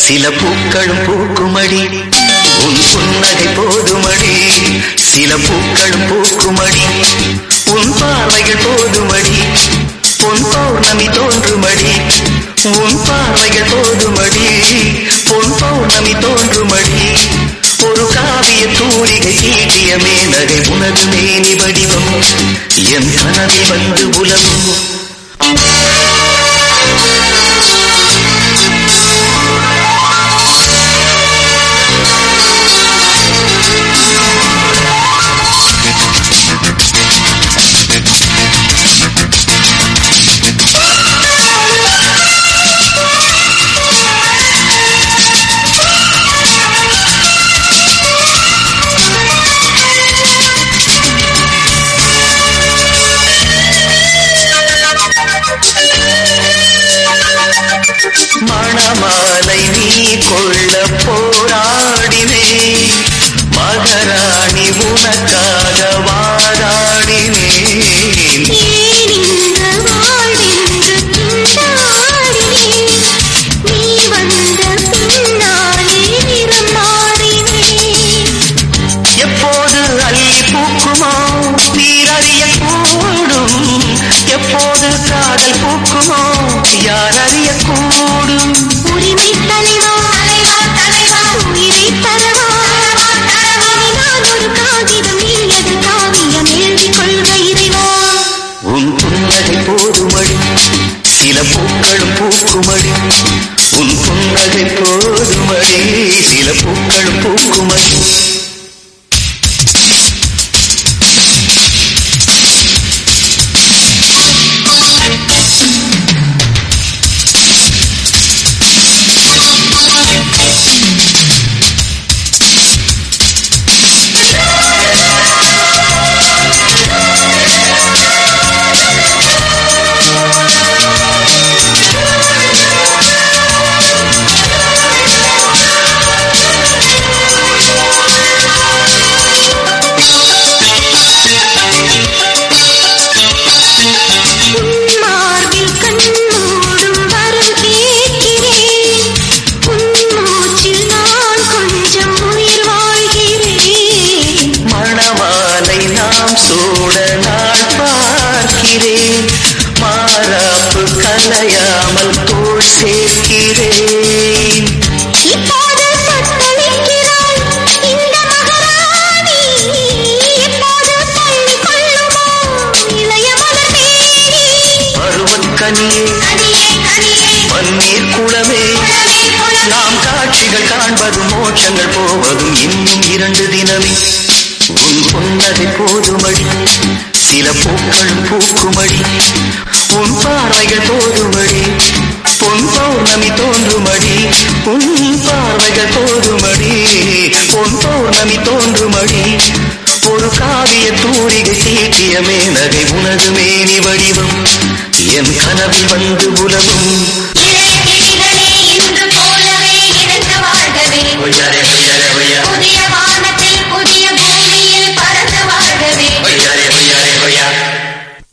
சில பூக்களும் பூக்குமடி உன் புன்னகை போதுமடி சில பூக்களும் பூக்குமடி உன் பார்வைகள் போதுமடி பொன் பௌர்ணமி தோன்றுமடி உன் பார்வைகள் போதுமடி பொன் பௌர்ணமி தோன்றுமடி ஒரு காவிய தூரிகை தீட்டிய மேனகை உனது மேனி வடிவம் என் கனவில் வந்து உலவும் மணமாலை நீ கொள்ள போராடினே மகராணி உனக்காக வாராடினேன் ஏன் இந்த வாழ்வென்று திண்டாடினேன் நீ வந்த பின்னாலே நிறம் மாறினேன் எப்போது அள்ளி பூக்குமோ நீரறிய கூடும் எப்போது காதல் பூக்குமோ யார் அறிய கூடும் உரிமை தலைவா தலைவா தலைவா உயிரை தரவா தரவா நான் ஒரு காகிதம் நீ அது காவியம் எழுதிக் கொள்க இறைவா உன் புன்னகை போதுமடி சில பூக்களும் பூக்குமடி உன் புன்னகை போதுமடி சில பூக்களும் பூக்குமடி உன் மார்பில் கண்மூடும் வரம் கேட்கிறேன் உன் மூச்சில் நான் கொஞ்சம் உயிர் வாழ்கிறேன் மணமாலை நாம் சூட நாள் பார்க்கிறேன் மாறாப்பு கலையாமல் தோள் சேர்க்கிறேன் இப்போது தத்தளிக்கிறாள் இந்த மகாராணி எப்போது தள்ளி கொள்ளுமோ இளைய மலர் மேனி பருவக்கனியே கனியே கனியே பன்னீர் குளமே குளமே குளமே நாம் காட்சிகள் காண்பதும் மோட்சங்கள் போவதும் இன்னும் இரண்டு தினமே உன் புன்னகை போதுமடி சில பூக்களும் பூக்குமடி உன் பார்வைகள் போதுமடி பொன் பௌர்ணமி தோன்றுமடி உன்